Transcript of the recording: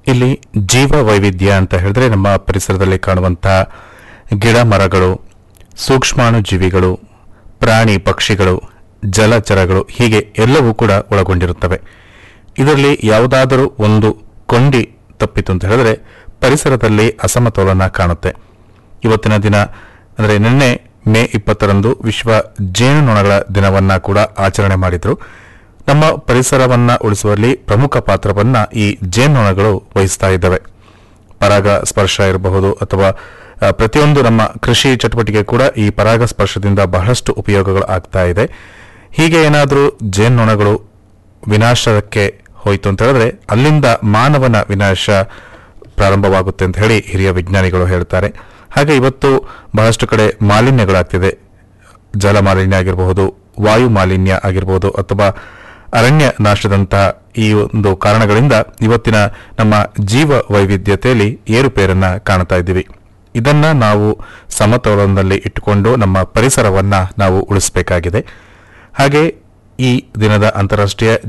ಇಲ್ಲಿ ಜೀವ ವೈವಿಧ್ಯ ಅಂತ ಹೇಳಿದ್ರೆ ನಮ್ಮ ಪರಿಸರದಲ್ಲಿ ಕಾಣುವಂತಹ ಗಿಡ ಮರಗಳು ಸೂಕ್ಷ್ಮಾಣು ಜೀವಿಗಳು ಪ್ರಾಣಿ ಪಕ್ಷಿಗಳು ಜಲಚರಗಳು ಹೀಗೆ ಎಲ್ಲವೂ ಕೂಡ ಒಳಗೊಂಡಿರುತ್ತವೆ ಇದರಲ್ಲಿ ಯಾವುದಾದರೂ ಒಂದು ಕೊಂಡಿ ತಪ್ಪಿತು ಅಂತ ಹೇಳಿದ್ರೆ ಪರಿಸರದಲ್ಲಿ ಅಸಮತೋಲನ ಕಾಣುತ್ತೆ ಇವತ್ತಿನ ದಿನ ಅಂದರೆ ನಿನ್ನೆ ಮೇ ಇಪ್ಪತ್ತರಂದು ವಿಶ್ವ ಜೇನುನೊಣಗಳ ದಿನವನ್ನ ಕೂಡ ಆಚರಣೆ ಮಾಡಿದ್ರು ನಮ್ಮ ಪರಿಸರವನ್ನ ಉಳಿಸುವಲ್ಲಿ ಪ್ರಮುಖ ಪಾತ್ರವನ್ನ ಈ ಜೇನುನೊಣಗಳು ವಹಿಸ್ತಾ ಇದ್ದಾವೆ ಪರಾಗ ಸ್ಪರ್ಶ ಇರಬಹುದು ಅಥವಾ ಆ, ಪ್ರತಿಯೊಂದು ನಮ್ಮ ಕೃಷಿ ಚಟುವಟಿಕೆ ಕೂಡ ಈ ಪರಾಗ ಸ್ಪರ್ಶದಿಂದ ಬಹಳಷ್ಟು ಉಪಯೋಗಗಳು ಆಗ್ತಾ ಇದೆ ಹೀಗೆ ಏನಾದರೂ ಜೇನುನೊಣಗಳು ವಿನಾಶಕ್ಕೆ ಹೋಯಿತು ಅಂತ ಹೇಳಿದ್ರೆ ಅಲ್ಲಿಂದ ಮಾನವನ ವಿನಾಶ ಪ್ರಾರಂಭವಾಗುತ್ತೆ ಅಂತ ಹೇಳಿ ಹಿರಿಯ ವಿಜ್ಞಾನಿಗಳು ಹೇಳ್ತಾರೆ ಹಾಗೆ ಇವತ್ತು ಬಹಳಷ್ಟು ಕಡೆ ಮಾಲಿನ್ಯಗಳಾಗ್ತಿದೆ ಜಲ ಮಾಲಿನ್ಯ ಆಗಿರಬಹುದು ವಾಯು ಮಾಲಿನ್ಯ ಆಗಿರಬಹುದು ಅಥವಾ ಅರಣ್ಯ ನಾಶದಂತಹ ಈ ಒಂದು ಕಾರಣಗಳಿಂದ ಇವತ್ತಿನ ನಮ್ಮ ಜೀವ ವೈವಿಧ್ಯತೆಯಲ್ಲಿ ಏರುಪೇರನ್ನ ಕಾಣ್ತಾ ಇದ್ದೀವಿ ಇದನ್ನ ನಾವು ಸಮತೋಲನದಲ್ಲಿ ಇಟ್ಟುಕೊಂಡು ನಮ್ಮ ಪರಿಸರವನ್ನ ನಾವು ಉಳಿಸಬೇಕಾಗಿದೆ ಹಾಗೆ ಈ ದಿನದ ಅಂತಾರಾಷ್ಟ್ರೀಯ